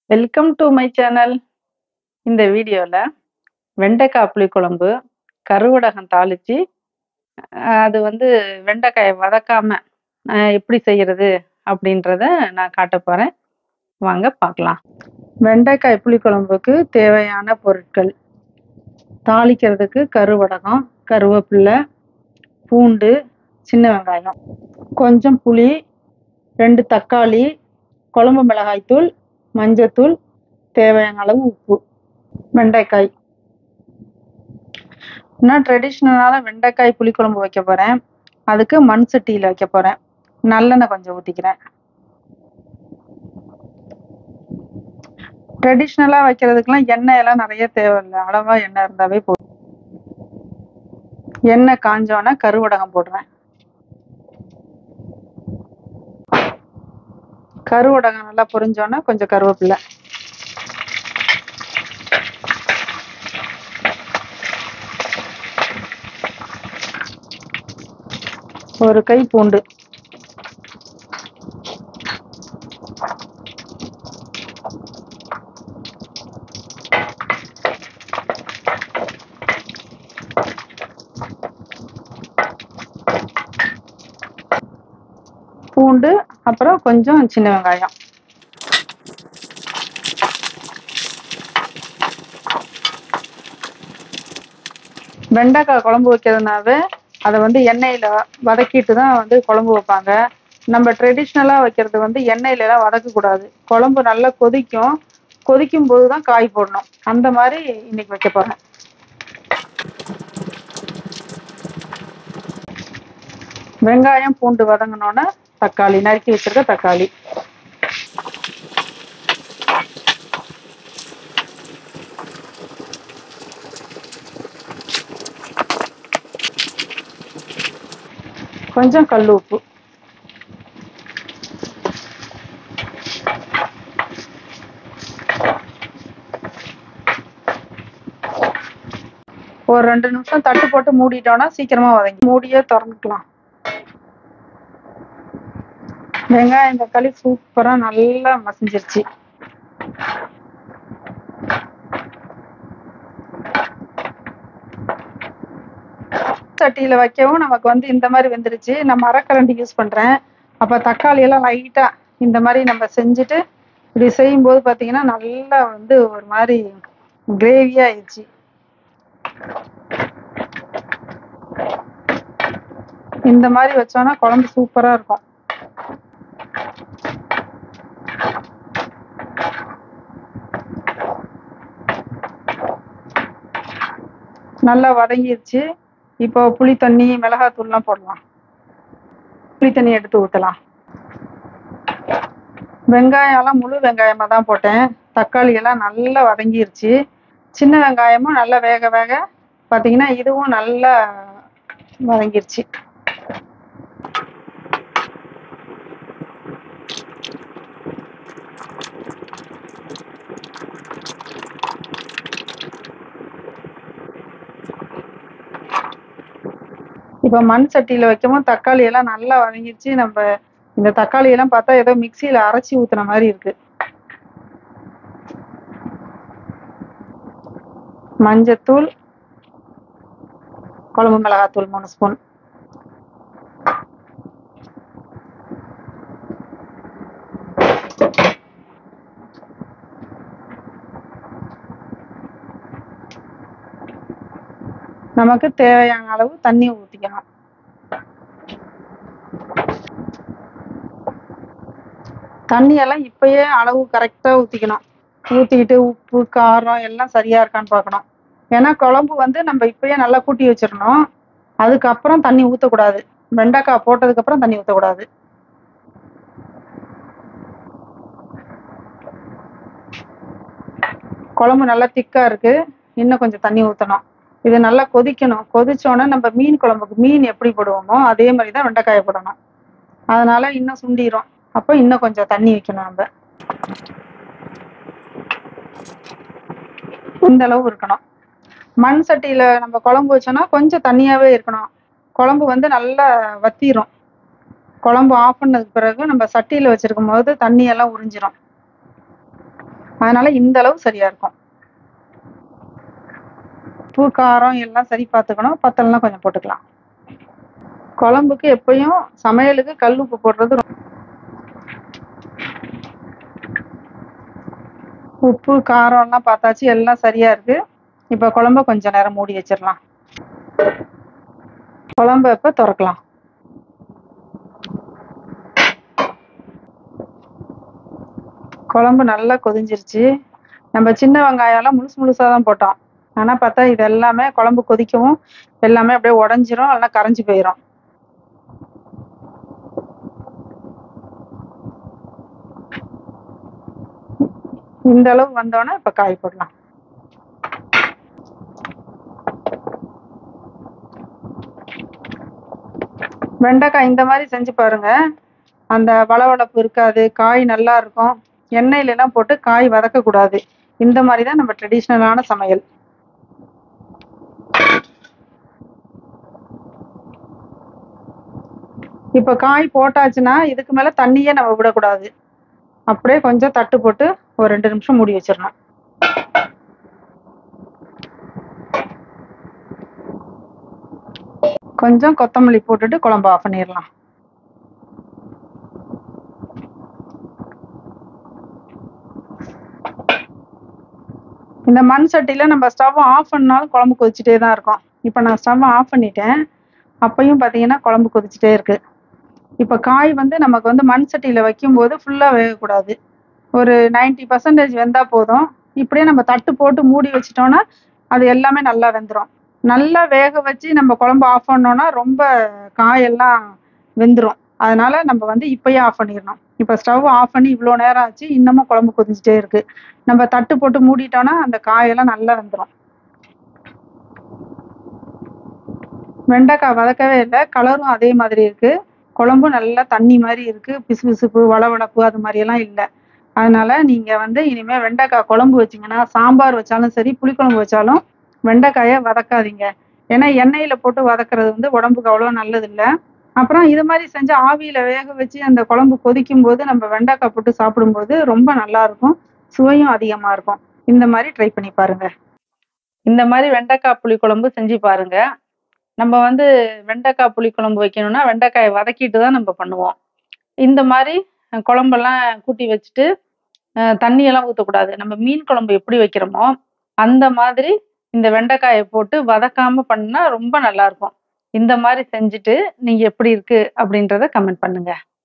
welcome to my channel இந்த வீடியோவில் வெண்டைக்காய் புளிக்குழம்பு கருவடகம் தாளித்து அது வந்து வெண்டைக்காயை வதக்காமல் எப்படி செய்கிறது அப்படின்றத நான் காட்ட போகிறேன் வாங்க பார்க்கலாம் வெண்டைக்காய் புளிக்குழம்புக்கு தேவையான பொருட்கள் தாளிக்கிறதுக்கு கருவடகம் கருவேப்பில்லை பூண்டு சின்ன வெங்காயம் கொஞ்சம் புளி ரெண்டு தக்காளி குழம்பு மிளகாய்த்தூள் மஞ்சத்தூள் தேவையான அளவு உப்பு வெண்டைக்காய் நான் ட்ரெடிஷ்னலான வெண்டைக்காய் புளிக்குழம்பு வைக்க போகிறேன் அதுக்கு மண் சட்டியில் வைக்க போகிறேன் நல்லெண்ணெய் கொஞ்சம் ஊற்றிக்கிறேன் ட்ரெடிஷ்னலாக வைக்கிறதுக்கெல்லாம் எண்ணெய் எல்லாம் நிறைய தேவையில்லை அளவாக எண்ணெய் இருந்தாவே போதும் எண்ணெய் காஞ்சோன்னே கருவடகம் போடுறேன் கருவடகம் நல்லா பொரிஞ்சோன்னே கொஞ்சம் கருவேப்பிலை ஒரு கை பூண்டு பூண்டு அப்புறம் கொஞ்சம் சின்ன வெங்காயம் வெண்டைக்காய் குழம்பு வைக்கிறதுனாவே அதை வந்து எண்ணெயில் வதக்கிட்டு தான் வந்து குழம்பு வைப்பாங்க நம்ம ட்ரெடிஷ்னலாக வைக்கிறது வந்து எண்ணெயிலலாம் வதக்கக்கூடாது குழம்பு நல்லா கொதிக்கும் கொதிக்கும் போது தான் காய் போடணும் அந்த மாதிரி இன்னைக்கு வைக்க போகிறேன் வெங்காயம் பூண்டு வதங்கினோன்னே தக்காளி நறுக்கி வச்சிருக்க தக்காளி கொஞ்சம் கல் உப்பு ஒரு ரெண்டு நிமிஷம் தட்டு போட்டு மூடிட்டோம்னா சீக்கிரமா வதங்கி மூடியே திறந்துக்கலாம் வெங்காயம் தக்காளி சூப்பரா நல்லா மசிஞ்சிருச்சு சட்டியில வைக்கவும் நமக்கு வந்து இந்த மாதிரி வெந்துருச்சு நான் மரக்கரண்டி யூஸ் பண்றேன் அப்ப தக்காளி எல்லாம் லைட்டா இந்த மாதிரி நம்ம செஞ்சுட்டு இப்படி செய்யும் போது பாத்தீங்கன்னா நல்லா வந்து ஒரு மாதிரி கிரேவியா ஆயிடுச்சு இந்த மாதிரி வச்சோம்னா குழம்பு சூப்பரா இருக்கும் நல்லா வதங்கிருச்சு இப்போ புளி தண்ணி மிளகாத்தூள்லாம் போடலாம் புளி தண்ணி எடுத்து ஊற்றலாம் வெங்காயம்லாம் முழு வெங்காயமாக தான் போட்டேன் தக்காளி எல்லாம் நல்லா வதங்கிருச்சு சின்ன வெங்காயமும் நல்லா வேக வேக பார்த்தீங்கன்னா இதுவும் நல்லா வதங்கிருச்சு இப்போ மண் சட்டியில் வைக்கவும் தக்காளி எல்லாம் நல்லா வதங்கிருச்சு நம்ம இந்த தக்காளி எல்லாம் பார்த்தா ஏதோ மிக்சியில் அரைச்சி ஊத்துன மாதிரி இருக்கு மஞ்சத்தூள் குழம்பு மிளகாத்தூள் மூணு ஸ்பூன் நமக்கு தேவையான அளவு தண்ணி ஊற்றிக்கலாம் தண்ணியெல்லாம் இப்பயே அளவு கரெக்டாக ஊற்றிக்கணும் ஊற்றிக்கிட்டு உப்பு காரம் எல்லாம் சரியா இருக்கான்னு பார்க்கணும் ஏன்னா குழம்பு வந்து நம்ம இப்பயே நல்லா கூட்டி வச்சிடணும் அதுக்கப்புறம் தண்ணி ஊற்றக்கூடாது வெண்டைக்காய் போட்டதுக்கப்புறம் தண்ணி ஊற்றக்கூடாது குழம்பு நல்லா திக்கா இருக்கு இன்னும் கொஞ்சம் தண்ணி ஊற்றணும் இது நல்லா கொதிக்கணும் கொதிச்சோன்னே நம்ம மீன் குழம்புக்கு மீன் எப்படி போடுவோமோ அதே மாதிரி தான் வெண்டைக்காயை போடணும் அதனால இன்னும் சுண்டிரும் அப்போ இன்னும் கொஞ்சம் தண்ணி வைக்கணும் நம்ம இந்த அளவு இருக்கணும் மண் சட்டியில நம்ம குழம்பு வச்சோம்னா கொஞ்சம் தண்ணியாவே இருக்கணும் குழம்பு வந்து நல்லா வத்திரும் குழம்பு ஆஃப் பண்ணதுக்கு பிறகு நம்ம சட்டியில வச்சிருக்கும் போது தண்ணி எல்லாம் உறிஞ்சிரும் அதனால இந்த அளவு சரியா இருக்கும் உப்பு காரம் எல்லாம் சரி பார்த்துக்கணும் பத்தலைன்னா கொஞ்சம் போட்டுக்கலாம் குழம்புக்கு எப்பயும் சமையலுக்கு கல் உப்பு போடுறது ரொம்ப- உப்பு காரம் எல்லாம் பார்த்தாச்சு எல்லாம் சரியா இருக்கு இப்போ குழம்ப கொஞ்ச நேரம் மூடி வச்சிடலாம் குழம்ப இப்ப திறக்கலாம் குழம்பு நல்லா கொதிஞ்சிருச்சு நம்ம சின்ன வெங்காயம் எல்லாம் முழுசு முழுசா தான் போட்டோம் ஆனா பார்த்தா இது எல்லாமே குழம்பு கொதிக்கவும் எல்லாமே அப்படியே உடஞ்சிரும் இல்லைன்னா கரைஞ்சு போயிடும் இந்த அளவு வந்தோடனே இப்ப காய் போடலாம் வெண்டைக்காய் இந்த மாதிரி செஞ்சு பாருங்க அந்த வளவளப்பு இருக்காது காய் நல்லா இருக்கும் எண்ணெயில எல்லாம் போட்டு காய் வதக்க கூடாது இந்த மாதிரி தான் நம்ம ட்ரெடிஷ்னலான சமையல் இப்ப காய் போட்டாச்சுன்னா இதுக்கு மேல தண்ணியே நம்ம விடக்கூடாது அப்படியே கொஞ்சம் தட்டு போட்டு ஒரு ரெண்டு நிமிஷம் மூடி வச்சிடணும் கொஞ்சம் கொத்தமல்லி போட்டுட்டு குழம்பு ஆஃப் பண்ணிடலாம் இந்த மண் சட்டியில நம்ம ஸ்டவ் ஆஃப் பண்ணாலும் குழம்பு கொதிச்சுட்டே தான் இருக்கும் இப்போ நான் ஸ்டவ் ஆஃப் பண்ணிட்டேன் அப்பயும் பார்த்தீங்கன்னா குழம்பு கொதிச்சுட்டே இருக்கு இப்போ காய் வந்து நமக்கு வந்து மண் சட்டியில வைக்கும்போது ஃபுல்லாக வேகக்கூடாது ஒரு நைன்டி பர்சன்டேஜ் வெந்தா போதும் இப்படியே நம்ம தட்டு போட்டு மூடி வச்சிட்டோம்னா அது எல்லாமே நல்லா வெந்துடும் நல்லா வேக வச்சு நம்ம குழம்பு ஆஃப் பண்ணோம்னா ரொம்ப காயெல்லாம் வெந்துடும் அதனால நம்ம வந்து இப்பயே ஆஃப் பண்ணிடணும் இப்போ ஸ்டவ் ஆஃப் பண்ணி இவ்வளோ நேரம் ஆச்சு இன்னமும் குழம்பு கொதிச்சுட்டே இருக்கு நம்ம தட்டு போட்டு மூடிட்டோம்னா அந்த காயெல்லாம் நல்லா வெந்துடும் வெண்டைக்காய் வதக்கவே இல்லை கலரும் அதே மாதிரி இருக்கு குழம்பும் நல்லா தண்ணி மாதிரி இருக்கு பிசுபிசுப்பு வளவளப்பு அது மாதிரி எல்லாம் இல்லை அதனால நீங்க வந்து இனிமே வெண்டைக்காய் குழம்பு வச்சீங்கன்னா சாம்பார் வச்சாலும் சரி புளிக்குழம்பு வச்சாலும் வெண்டைக்காயை வதக்காதீங்க ஏன்னா எண்ணெயில போட்டு வதக்குறது வந்து உடம்புக்கு அவ்வளோ நல்லது இல்லை அப்புறம் இது மாதிரி செஞ்சு ஆவியில வேக வச்சு அந்த குழம்பு கொதிக்கும் போது நம்ம வெண்டைக்காய் போட்டு சாப்பிடும்போது ரொம்ப நல்லா இருக்கும் சுவையும் அதிகமா இருக்கும் இந்த மாதிரி ட்ரை பண்ணி பாருங்க இந்த மாதிரி வெண்டைக்காய் புளிக்குழம்பு செஞ்சு பாருங்க நம்ம வந்து வெண்டைக்காய் புளிக்குழம்பு வைக்கணும்னா வெண்டைக்காயை வதக்கிட்டு தான் நம்ம பண்ணுவோம் இந்த மாதிரி அஹ், குழம்பெல்லாம் கூட்டி வச்சுட்டு அஹ், தண்ணியெல்லாம் ஊற்றக்கூடாது நம்ம மீன் குழம்பு எப்படி வைக்கிறோமோ அந்த மாதிரி இந்த வெண்டைக்காயை போட்டு வதக்காம பண்ணா ரொம்ப நல்லா இருக்கும் இந்த மாதிரி செஞ்சுட்டு நீங்க எப்படி இருக்கு அப்படின்றத கமெண்ட் பண்ணுங்க